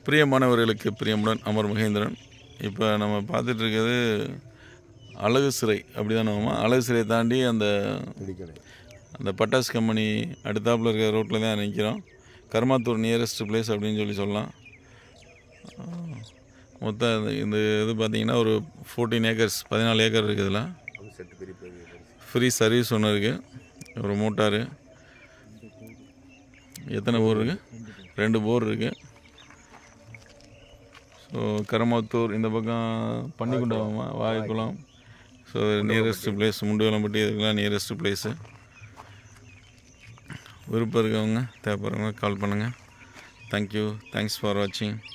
பிரியமானவர்களுக்கு பிரியமுடன் அமர் மகேந்திரன் இப்போ நம்ம பார்த்துட்டு இருக்கிறது அழகு சிறை அப்படி தானே அழகு சிறை தாண்டி அந்த இடிக்கடை அந்த பட்டாசு கம்பெனி அடுத்தாப்புல இருக்கிற ரோட்டில் தான் நிற்கிறோம் கர்மாத்தூர் நியரஸ்ட் பிளேஸ் அப்படின்னு சொல்லி சொல்லலாம் ஆஹ் மொத்தம் இந்த- இந்த இது பார்த்தீங்கன்னா ஒரு ஃபோர்டீன் ஏக்கர்ஸ் பதினாலு ஏக்கர் இருக்குது இதில் அது செட்டு பெரிய பெரிய பெருசு. ஃப்ரீ சர்வீஸ் ஒன்று இருக்குது ஒரு மோட்டாரு எத்தனை போர் இருக்குது ரெண்டு போர் இருக்குது ஸோ கரமாத்தூர் இந்த பக்கம் பன்னிக்குண்டாமா Vagaikulam so nearest place Munduvalampatti இதுக்கெல்லாம் நியரஸ்ட் பிளேஸு விருப்பம் இருக்கவங்க தேவைப்படுறவங்க கால் பண்ணுங்கள் தேங்க்யூ தேங்க்ஸ் ஃபார் வாட்சிங்